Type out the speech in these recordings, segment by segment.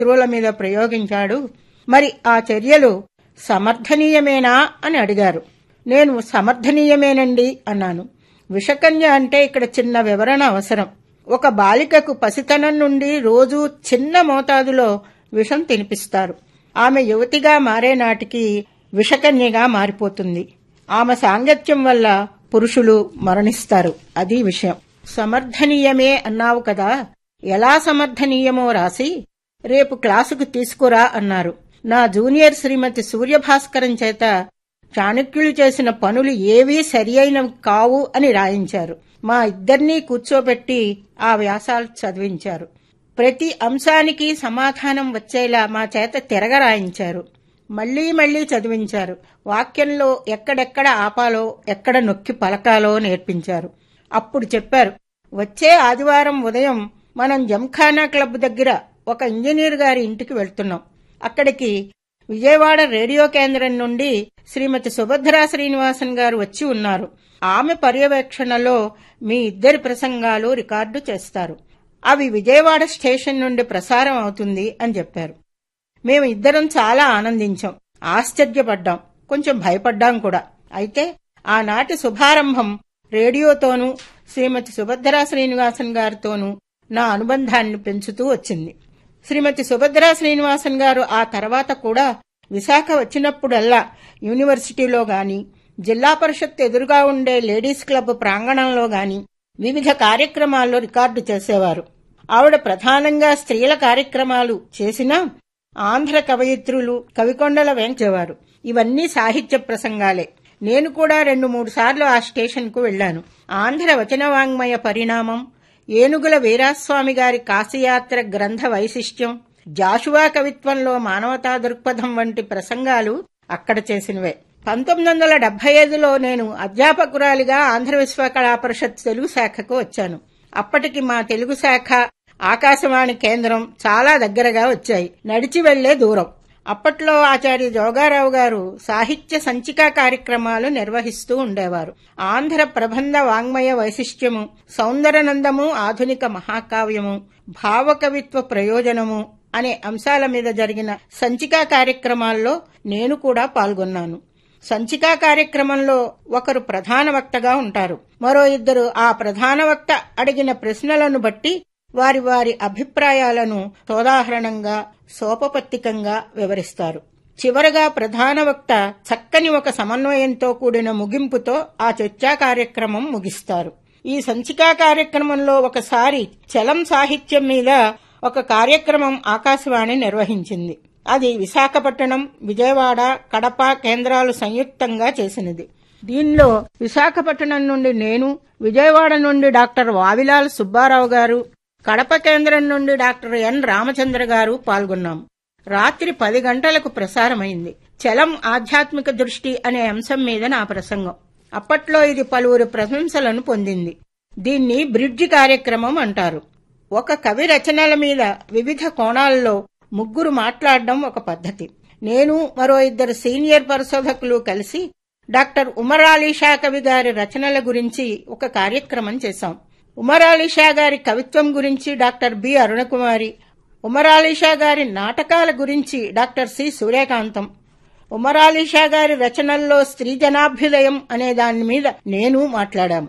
శత్రువుల మీద ప్రయోగించాడు మరి ఆ చర్యలు సమర్థనీయమేనా అని అడిగారు నేను సమర్థనీయమేనండి అన్నాను విషకన్య అంటే ఇక్కడ చిన్న వివరణ అవసరం ఒక బాలికకు పసితనం నుండి రోజు చిన్న మోతాదులో విషం తినిపిస్తారు ఆమె యువతిగా మారే నాటికి విషకన్యగా మారిపోతుంది ఆమె సాంగత్యం వల్ల పురుషులు మరణిస్తారు అది విషయం సమర్థనీయమే అన్నావు కదా ఎలా సమర్థనీయమో రాసి రేపు క్లాసుకు తీసుకురా అన్నారు నా జూనియర్ శ్రీమతి సూర్యభాస్కరం చేత చాణక్యులు చేసిన పనులు ఏవీ సరియైనవి కావు అని రాయించారు మా ఇద్దరినీ కూర్చోబెట్టి ఆ వ్యాసాలు చదివించారు ప్రతి అంశానికి సమాధానం వచ్చేలా మా చేత తిరగరాయించారు మళ్లీ మళ్లీ చదివించారు వాక్యంలో ఎక్కడెక్కడ ఆపాలో ఎక్కడ నొక్కి పలకాలో నేర్పించారు అప్పుడు చెప్పారు వచ్చే ఆదివారం ఉదయం మనం జంఖానా క్లబ్ దగ్గర ఒక ఇంజనీర్ గారి ఇంటికి వెళ్తున్నాం అక్కడికి విజయవాడ రేడియో కేంద్రం నుండి శ్రీమతి సుభద్రా శ్రీనివాసన్ గారు వచ్చి ఉన్నారు ఆమె పర్యవేక్షణలో మీ ఇద్దరి ప్రసంగాలు రికార్డు చేస్తారు అవి విజయవాడ స్టేషన్ నుండి ప్రసారం అవుతుంది అని చెప్పారు మేము ఇద్దరం చాలా ఆనందించాం ఆశ్చర్యపడ్డాం కొంచెం భయపడ్డాం కూడా అయితే ఆనాటి శుభారంభం రేడియోతోనూ శ్రీమతి సుభద్రా శ్రీనివాసన్ గారితోనూ నా అనుబంధాన్ని పెంచుతూ వచ్చింది శ్రీమతి సుభద్రా శ్రీనివాసన్ గారు ఆ తర్వాత కూడా విశాఖ వచ్చినప్పుడల్లా యూనివర్సిటీలో గాని జిల్లా పరిషత్ ఎదురుగా ఉండే లేడీస్ క్లబ్ ప్రాంగణంలో గాని వివిధ కార్యక్రమాల్లో రికార్డు చేసేవారు ఆవిడ ప్రధానంగా స్త్రీల కార్యక్రమాలు చేసినా ఆంధ్ర కవయిత్రులు కవికొండల వెంచేవారు ఇవన్నీ సాహిత్య ప్రసంగాలే నేను కూడా రెండు మూడు సార్లు ఆ స్టేషన్కు వెళ్లాను ఆంధ్ర వచన వాంగ్మయ పరిణామం ఏనుగుల వీరాస్వామి గారి కాశీయాత్ర గ్రంథ వైశిష్ట్యం జాషువా కవిత్వంలో మానవతా దృక్పథం వంటి ప్రసంగాలు అక్కడ చేసినవే పంతొమ్మిది వందల డెబ్బై ఐదులో నేను అధ్యాపకురాలిగా ఆంధ్ర విశ్వకళా పరిషత్ తెలుగు శాఖకు వచ్చాను అప్పటికి మా తెలుగు శాఖ ఆకాశవాణి కేంద్రం చాలా దగ్గరగా వచ్చాయి నడిచి వెళ్లే దూరం అప్పట్లో ఆచార్య జోగారావు గారు సాహిత్య సంచికా కార్యక్రమాలు నిర్వహిస్తూ ఉండేవారు ఆంధ్ర ప్రబంధ వాంగ్మయ వైశిష్ట్యము సౌందరనందము ఆధునిక మహాకావ్యము భావకవిత్వ ప్రయోజనము అనే అంశాల మీద జరిగిన సంచికా కార్యక్రమాల్లో నేను కూడా పాల్గొన్నాను సంచికా కార్యక్రమంలో ఒకరు ప్రధాన వక్తగా ఉంటారు మరో ఇద్దరు ఆ ప్రధాన వక్త అడిగిన ప్రశ్నలను బట్టి వారి వారి అభిప్రాయాలను సోదాహరణంగా సోపపత్తికంగా వివరిస్తారు చివరగా ప్రధాన వక్త చక్కని ఒక సమన్వయంతో కూడిన ముగింపుతో ఆ చర్చా కార్యక్రమం ముగిస్తారు ఈ సంచికా కార్యక్రమంలో ఒకసారి చలం సాహిత్యం మీద ఒక కార్యక్రమం ఆకాశవాణి నిర్వహించింది అది విశాఖపట్నం విజయవాడ కడప కేంద్రాలు సంయుక్తంగా చేసినది దీనిలో విశాఖపట్నం నుండి నేను విజయవాడ నుండి డాక్టర్ వావిలాల్ సుబ్బారావు గారు కడప కేంద్రం నుండి డాక్టర్ ఎన్ రామచంద్ర గారు పాల్గొన్నాం రాత్రి పది గంటలకు ప్రసారమైంది చలం ఆధ్యాత్మిక దృష్టి అనే అంశం మీద నా ప్రసంగం అప్పట్లో ఇది పలువురు ప్రశంసలను పొందింది దీన్ని బ్రిడ్జి కార్యక్రమం అంటారు ఒక కవి రచనల మీద వివిధ కోణాల్లో ముగ్గురు మాట్లాడడం ఒక పద్ధతి నేను మరో ఇద్దరు సీనియర్ పరిశోధకులు కలిసి డాక్టర్ ఉమర్ అలీషా కవి గారి రచనల గురించి ఒక కార్యక్రమం చేశాం ఉమర్ అలీషా గారి కవిత్వం గురించి డాక్టర్ బి అరుణకుమారి ఉమర్ అలీషా గారి నాటకాల గురించి డాక్టర్ సి సూర్యకాంతం ఉమర్ అలీషా గారి రచనల్లో స్త్రీ జనాభ్యుదయం అనే దాని మీద నేను మాట్లాడాము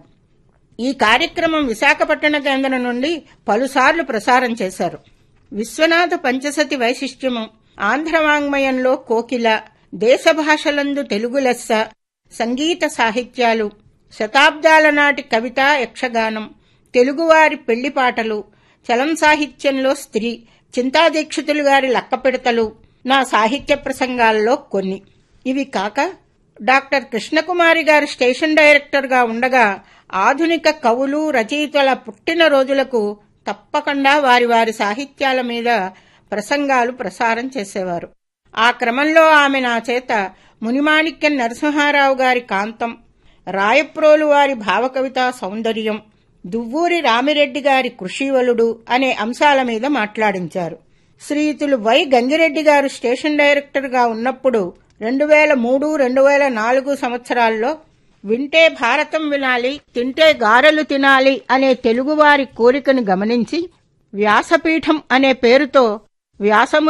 ఈ కార్యక్రమం విశాఖపట్టణ కేంద్రం నుండి పలుసార్లు ప్రసారం చేశారు విశ్వనాథ పంచసతి వైశిష్ట్యము ఆంధ్ర వాంగ్మయంలో కోకిల దేశ భాషలందు తెలుగు లెస్స సంగీత సాహిత్యాలు శతాబ్దాల నాటి కవిత యక్షగానం తెలుగువారి పెళ్లి పాటలు చలం సాహిత్యంలో స్త్రీ చింతాదీక్షితులు గారి లక్కపెడతలు నా సాహిత్య ప్రసంగాల్లో కొన్ని ఇవి కాక డాక్టర్ కృష్ణకుమారి గారు స్టేషన్ డైరెక్టర్గా ఉండగా ఆధునిక కవులు రచయితల పుట్టిన రోజులకు తప్పకుండా వారి వారి సాహిత్యాల మీద ప్రసంగాలు ప్రసారం చేసేవారు ఆ క్రమంలో ఆమె నా చేత మునిమాణిక్యం నరసింహారావు గారి కాంతం రాయప్రోలు వారి భావకవిత సౌందర్యం దువ్వూరి రామిరెడ్డి గారి కృషివలుడు అనే అంశాల మీద మాట్లాడించారు శ్రీయుతులు వై గంగిరెడ్డి గారు స్టేషన్ డైరెక్టర్గా ఉన్నప్పుడు రెండు వేల మూడు రెండు వేల నాలుగు సంవత్సరాల్లో వింటే భారతం వినాలి తింటే గారెలు తినాలి అనే తెలుగువారి కోరికను గమనించి వ్యాసపీఠం అనే పేరుతో వ్యాసము